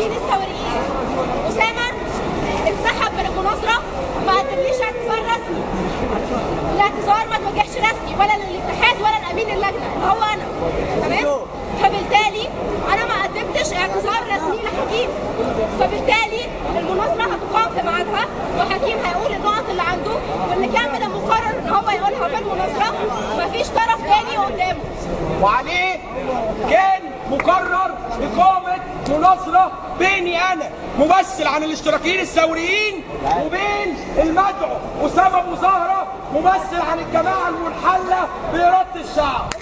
الاشتراكيين الثوريين اسامه انسحب من المناظره وما قدمليش اعتذار رسمي الاعتذار ما توجهش رسمي ولا للاتحاد ولا لامين اللجنه اللي هو انا تمام فبالتالي انا ما قدمتش اعتذار رسمي لحكيم فبالتالي المناظره هتقام في ميعادها وحكيم هيقول النقط اللي عنده واللي كان من المقرر ان هو يقولها في المناظره ومفيش طرف تاني قدامه وعليه كان مقرر إقامة مناصرة بيني أنا ممثل عن الاشتراكيين الثوريين وبين المدعو أسامة أبو زهرة ممثل عن الجماعة المنحلة بإرادة الشعب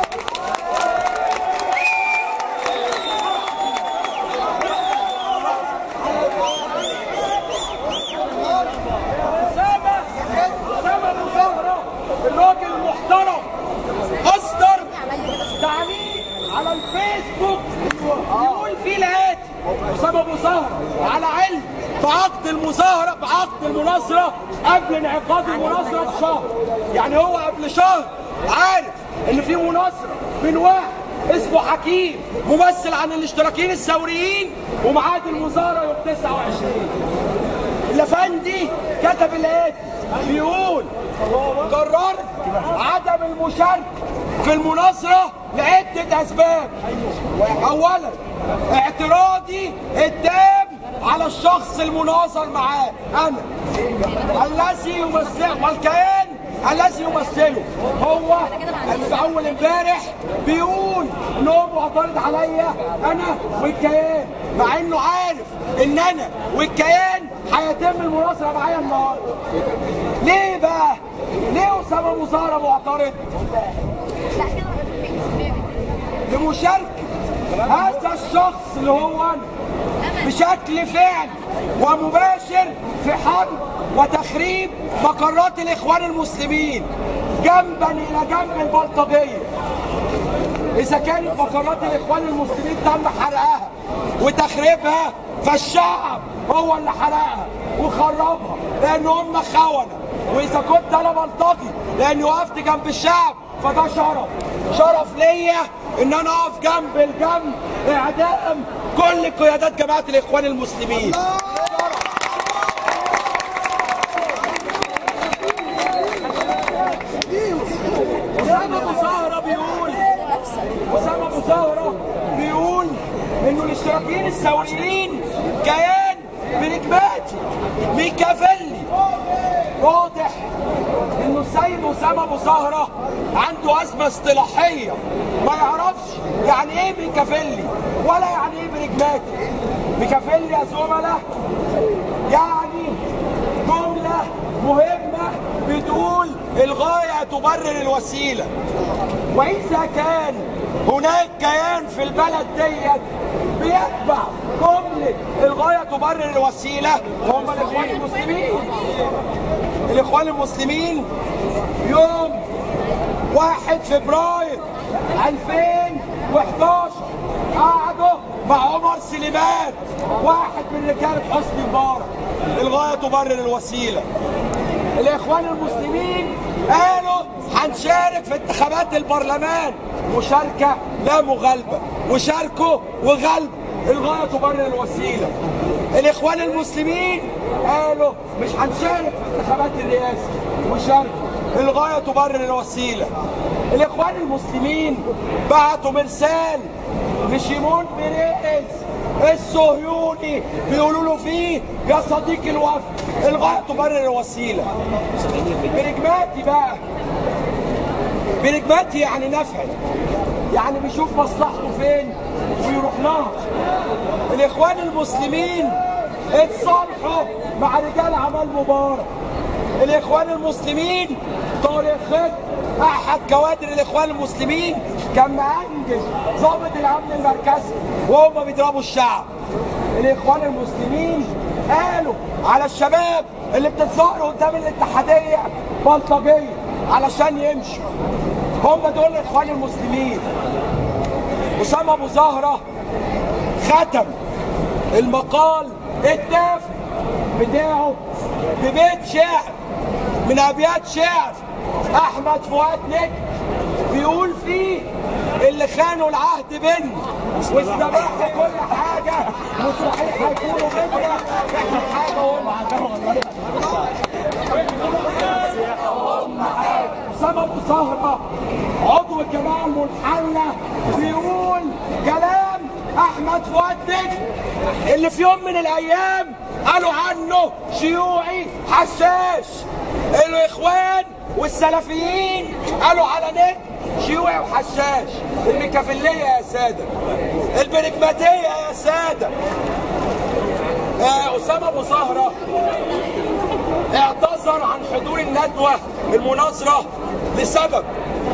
أسامة أسامة أبو زهرة الراجل المحترم أصدر تعليق على الفيسبوك يقول فيه الآتي أسامة أبو زهرة على علم بعقد المظاهرة بعقد المناصرة قبل انعقاد المناصرة بشهر يعني هو قبل شهر عارف إن في مناصرة من واحد اسمه حكيم ممثل عن الاشتراكيين الثوريين وميعاد المظاهرة يوم 29 الافندي كتب الاتي بيقول قررت عدم المشاركه في المناصره لعده اسباب اولا اعتراضي التام على الشخص المناصر معاه انا الذي يمثل والكيان الذي يمثله هو اللي اول امبارح بيقول ان هو معترض عليا انا والكيان مع انه عارف ان انا والكيان هيتم المناصره معايا النهارده ليه بقى؟ ليه اسامه مظاهره معترض؟ لمشاركه هذا الشخص اللي هو انا بشكل فعلي ومباشر في حرب وتخريب مقرات الاخوان المسلمين جنبا الى جنب البلطجيه اذا كانت مقرات الاخوان المسلمين تم حرقها وتخريبها فالشعب هو اللي حرقها وخربها لان هم خونه واذا كنت انا بلطجي لاني وقفت جنب الشعب فده شرف شرف ليا ان انا اقف جنب الجنب اعدام كل قيادات جماعه الاخوان المسلمين اسامه ابو زهره بيقول اسامه ابو زهره بيقول انه الاشتراكيين الثوريين كيان بركباتي ميكافيلي واضح انه السيد اسامه ابو زهره عنده ازمه اصطلاحيه ما يعرفش يعني ايه ميكافيلي ولا يعني ايه برجماتي ميكافيلي يا زملاء يعني جمله مهمه بتقول الغايه تبرر الوسيله واذا كان هناك كيان في البلد ديت بيتبع جمله الغايه تبرر الوسيله هم الاخوان المسلمين الاخوان المسلمين يوم 1 فبراير 2011 قعدوا مع عمر سليمان واحد من رجاله حسني مبارك الغايه تبرر الوسيله الاخوان المسلمين قالوا هنشارك في انتخابات البرلمان مشاركه لا مغالبه وشاركوا وغلبوا الغايه تبرر الوسيله الاخوان المسلمين قالوا مش هنشارك في انتخابات الرئاسه وشاركوا الغايه تبرر الوسيله الاخوان المسلمين بعتوا مرسال لشيمون بيريز الصهيوني بيقولوا له فيه يا صديقي الوفد الغايه تبرر الوسيله برجماتي بقى برجماتي يعني نفعي يعني بيشوف مصلحته فين ويروح لها الاخوان المسلمين اتصالحوا مع رجال اعمال مبارك الاخوان المسلمين طارق خد احد كوادر الاخوان المسلمين كان مأنجز ضابط الامن المركزي وهم بيضربوا الشعب الاخوان المسلمين قالوا على الشباب اللي بتتظاهر قدام الاتحاديه بلطجيه علشان يمشوا هم دول الاخوان المسلمين اسامه ابو زهره ختم المقال التافه بتاعه ببيت شعر من ابيات شعر احمد فؤاد نجم بيقول فيه اللي خانوا العهد بينا واستباحوا كل حاجه وصحيح هيكونوا منا احنا حاجه وهم سبب سهرة عضو الجماعة المنحلة بيقول كلام أحمد فؤاد نجم اللي في يوم من الأيام قالوا عنه شيوعي حشاش الإخوان والسلفيين قالوا على نجم شيوعي وحشاش الميكافيلية يا سادة البرجماتية يا سادة آه، أسامة أبو زهرة اعتذر عن حضور الندوة المناظرة لسبب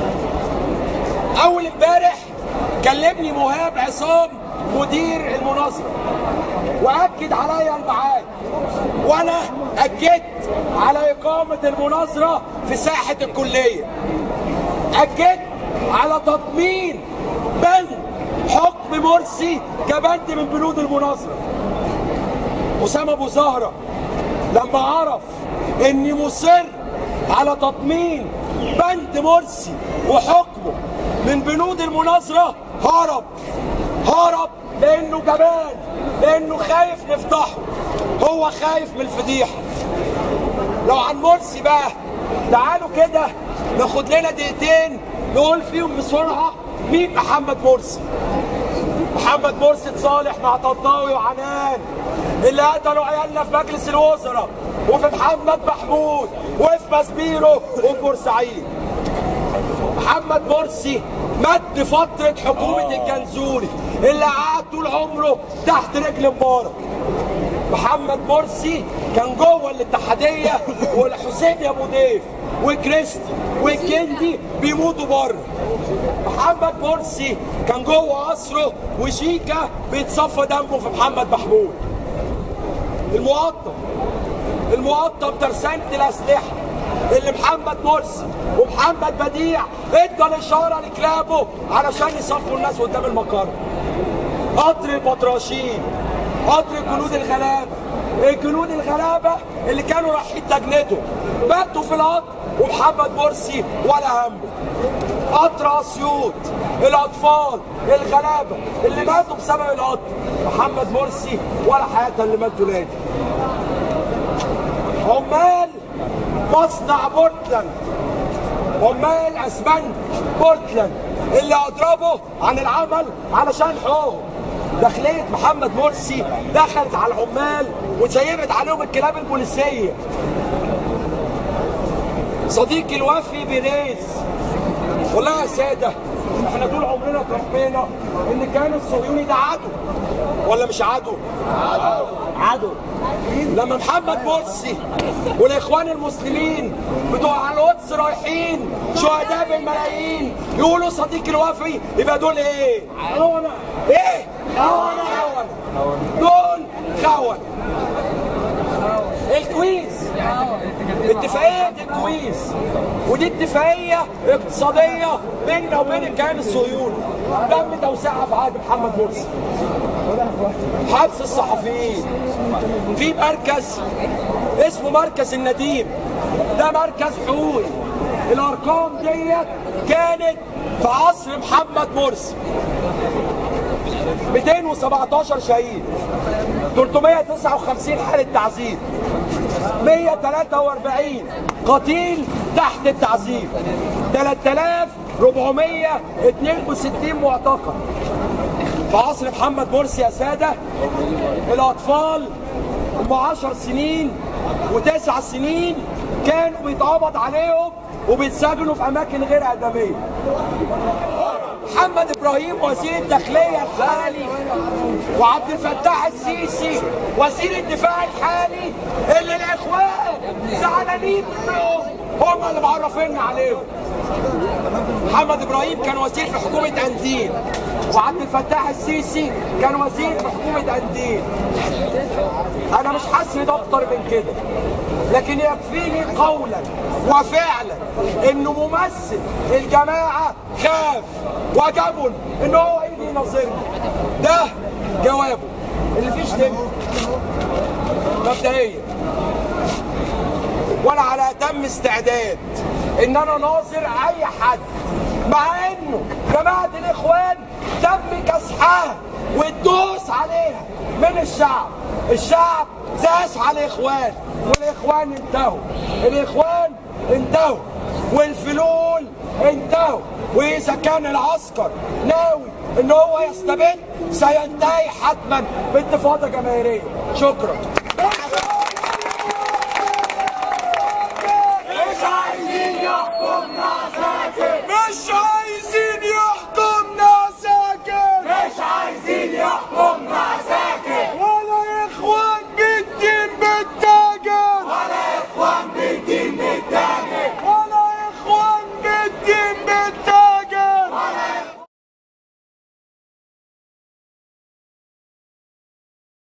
أول امبارح كلمني مهاب عصام مدير المناظرة وأكد عليا الميعاد وأنا أكدت على إقامة المناظرة في ساحة الكلية أكدت على تضمين بند حكم مرسي كبند من بنود المناظرة أسامة أبو زهرة لما عرف اني مصر على تضمين بند مرسي وحكمه من بنود المناظرة هرب هرب لانه جبان لانه خايف نفضحه هو خايف من الفضيحة لو عن مرسي بقى تعالوا كده ناخد لنا دقيقتين نقول فيهم بسرعة مين محمد مرسي محمد مرسي صالح مع طنطاوي وعنان اللي قتلوا عيالنا في مجلس الوزراء وفي محمد محمود وفي مسبيرو وفي بورسعيد محمد مرسي مد فترة حكومة الجنزوري اللي قعد طول عمره تحت رجل مبارك محمد مرسي كان جوه الاتحادية والحسين يا ابو ضيف وكريستي والجندي بيموتوا بره محمد مرسي كان جوه قصره وشيكا بيتصفى دمه في محمد محمود المقطم المقطم ترسانة الأسلحة اللي محمد مرسي ومحمد بديع ادى الإشارة لكلابه علشان يصفوا الناس قدام المقر قطر البطراشين قطر جنود الغلابة الجنود الغلابة اللي كانوا رايحين تجندوا ماتوا في القطر ومحمد مرسي ولا همه قطر اسيوط الاطفال الغلابه اللي ماتوا بسبب القطر محمد مرسي ولا حياه اللي مات ولادي عمال مصنع بورتلاند عمال اسمنت بورتلاند اللي اضربه عن العمل علشان حقوقهم داخلية محمد مرسي دخلت على العمال وسيبت عليهم الكلاب البوليسية صديقي الوفي بيريز والله يا سادة احنا طول عمرنا تربينا ان كان الصهيوني ده عدو ولا مش عدو؟ عدو لما محمد مرسي والاخوان المسلمين بتوع القدس رايحين شهداء بالملايين يقولوا صديقي الوفي يبقى دول ايه؟ خونة ايه؟ خونة دول خونة الكويز اتفاقية الكويز ودي اتفاقية اقتصادية بيننا وبين الكيان الصهيوني تم توسيعها في عهد محمد مرسي حبس الصحفيين في مركز اسمه مركز النديم ده مركز حقوقي الارقام ديت كانت في عصر محمد مرسي 217 شهيد 359 حالة تعذيب 143 قتيل تحت التعذيب 3462 معتقل في عصر محمد مرسي يا سادة الأطفال هم 10 سنين وتسع سنين كانوا بيتقبض عليهم وبيتسجنوا في أماكن غير آدمية محمد ابراهيم وزير الداخليه الحالي وعبد الفتاح السيسي وزير الدفاع الحالي اللي الاخوان زعلانين منهم هم اللي معرفين عليهم محمد ابراهيم كان وزير في حكومه انديل وعبد الفتاح السيسي كان وزير في حكومه انديل انا مش حاسس اكتر من كده لكن يكفيني قولا وفعلا انه ممثل الجماعه خاف وجبن ان هو يجي ينظرني ده جوابه اللي فيش تاني مبدئيا وانا على اتم استعداد ان انا ناظر اي حد مع انه جماعه الاخوان تم كسحها وتدوس عليها من الشعب الشعب داس على الاخوان والاخوان انتهوا الاخوان انتهوا والفلول انتهوا واذا كان العسكر ناوي ان هو يستبد سينتهي حتما بانتفاضه جماهيريه شكرا